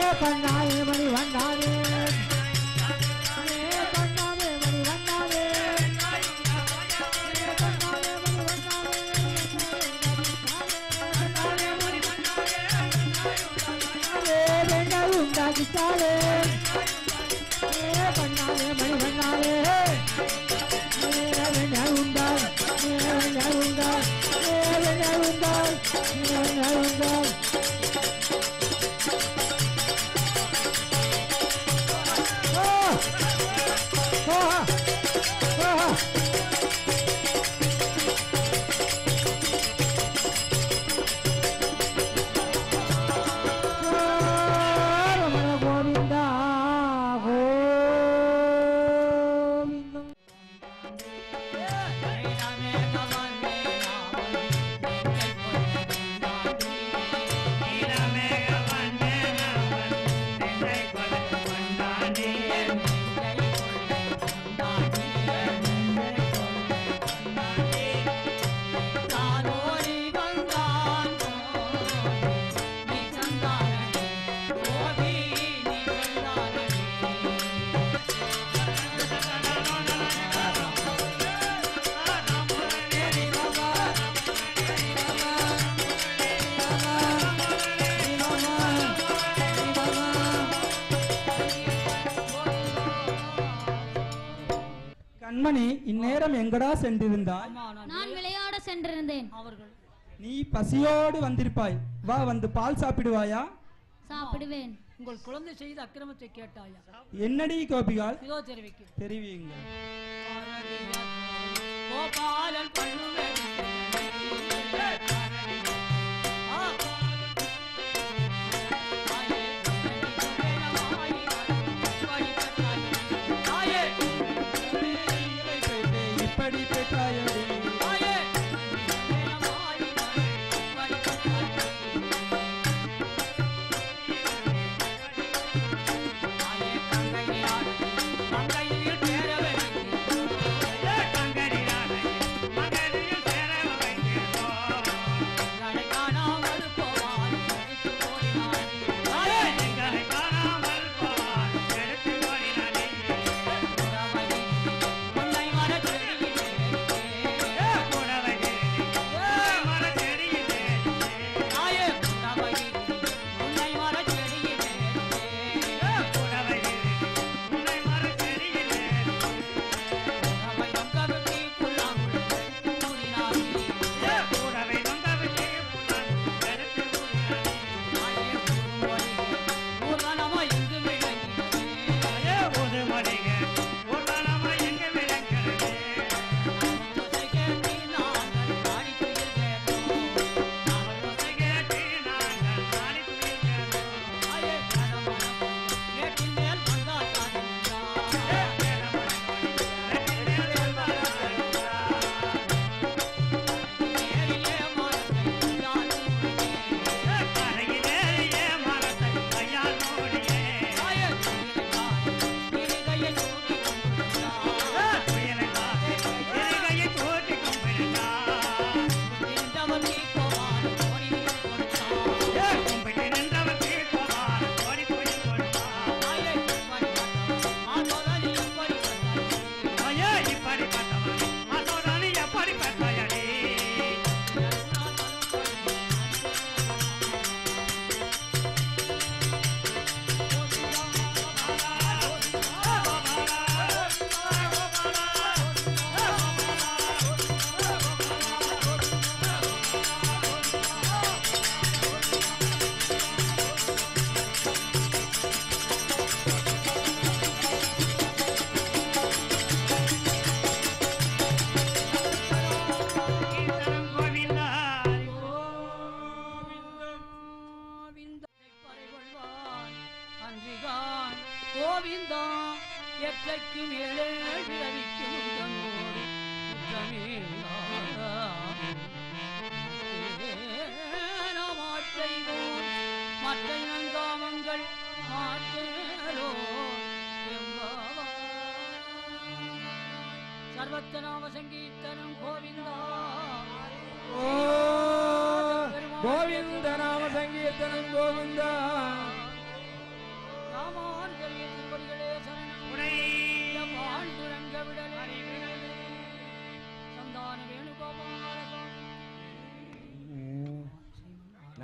கண்ணாலே மணி வண்ணாலே ஏ கண்ணாலே மணி வண்ணாலே ஏ கண்ணாலே மணி வண்ணாலே வெண்ணல் உண்டாக்கிட்டாலே ஏ கண்ணாலே மணி வண்ணாலே ஏ வெண்ணல் உண்டால் ஏ வெண்ணல் உண்டால் ஏ வெண்ணல் உண்டால் ஏ வெண்ணல் உண்டால் Oh! Oh! Oh! Ramana Govinda கோவிந்தம் கண்மணி இந்நேரம் எங்கடா சென்றிருந்தாய் நான் விளையாட சென்றிருந்தேன் நீ பசியோடு வந்திருப்பாய் வா வந்து பால் சாப்பிடுவாயா சாப்பிடுவேன் உங்கள் குழந்தை செய்த அக்கிரமத்தை கேட்டாயா என்னடி கோபிகால் இதோ தெரிவிக்கு தெரிவியுங்கள் கோபாலன் பண்ணுவேன் இப்படி பெற்றாயடி கோவிந்தா எற்றைக்கு மேலே பிறவிக்கு முந்தனோர் குற்றமே மாற்றைவோம் மற்ற நங்காமங்கள் மாற்றேலோ சர்வத்த நாம சங்கீர்த்தனம் கோவிந்தா கோவிந்த நாம சங்கீர்த்தனம் கோவிந்தா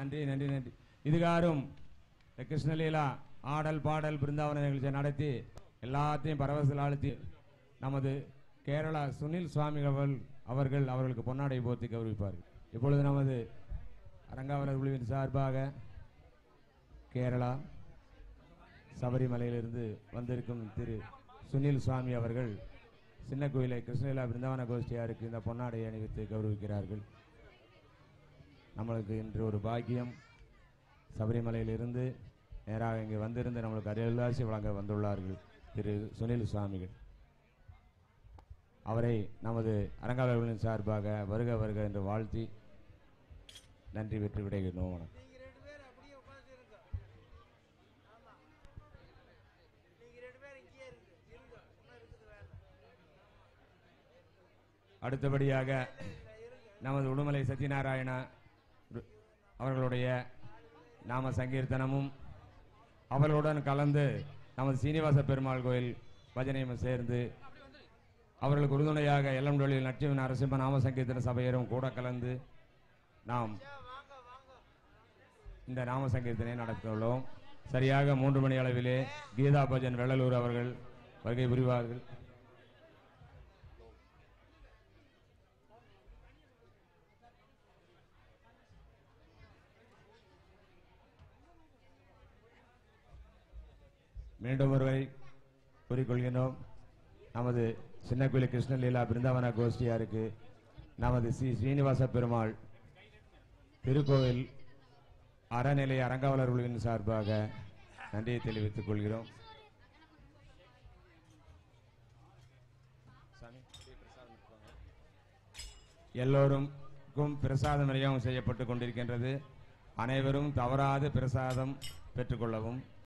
நன்றி நன்றி நன்றி இதுகாரும் இந்த கிருஷ்ணலீலா ஆடல் பாடல் பிருந்தாவன நிகழ்ச்சியை நடத்தி எல்லாத்தையும் பரவசல் ஆழ்த்தி நமது கேரளா சுனில் சுவாமிகள் அவர்கள் அவர்கள் அவர்களுக்கு பொன்னாடை போர்த்தி கௌரவிப்பார்கள் இப்பொழுது நமது அரங்காவலர் குழுவின் சார்பாக கேரளா சபரிமலையிலிருந்து வந்திருக்கும் திரு சுனில் சுவாமி அவர்கள் சின்ன கோயிலை கிருஷ்ணலீலா பிருந்தாவன கோஷ்டியாருக்கு இந்த பொன்னாடை அணிவித்து கௌரவிக்கிறார்கள் நம்மளுக்கு இன்று ஒரு பாக்கியம் சபரிமலையிலிருந்து நேராக இங்கே வந்திருந்து நம்மளுக்கு அரியலாசி வழங்க வந்துள்ளார்கள் திரு சுனில் சுவாமிகள் அவரை நமது அரங்காவலர்களின் சார்பாக வருக வருக என்று வாழ்த்தி நன்றி பெற்று விடைகிறோம் வணக்கம் அடுத்தபடியாக நமது உடுமலை சத்யநாராயணா ரு- அவர்களுடைய நாம சங்கீர்த்தனமும் அவர்களுடன் கலந்து நமது சீனிவாச பெருமாள் கோயில் பஜனையும் சேர்ந்து அவர்களுக்கு உறுதுணையாக எல்லம்டொழில் லட்சுமி நரசிம்ம நாம சங்கீர்த்தன சபையரும் கூட கலந்து நாம் இந்த நாம சங்கீர்த்தனை நடத்தியுள்ளோம் சரியாக மூன்று மணி அளவிலே கீதா பஜன் வெள்ளலூர் அவர்கள் வருகை புரிவார்கள் மீண்டும் ஒருவரை கூறிக்கொள்கின்றோம் நமது சின்ன கோயில் கிருஷ்ணலீலா பிருந்தாவன கோஷ்டியாருக்கு நமது ஸ்ரீ ஸ்ரீனிவாச பெருமாள் திருக்கோவில் அறநிலை அரங்காவலர் குழுவின் சார்பாக நன்றியை தெரிவித்துக் கொள்கிறோம் எல்லோருக்கும் பிரசாதம் விநியோகம் செய்யப்பட்டு கொண்டிருக்கின்றது அனைவரும் தவறாது பிரசாதம் பெற்றுக்கொள்ளவும்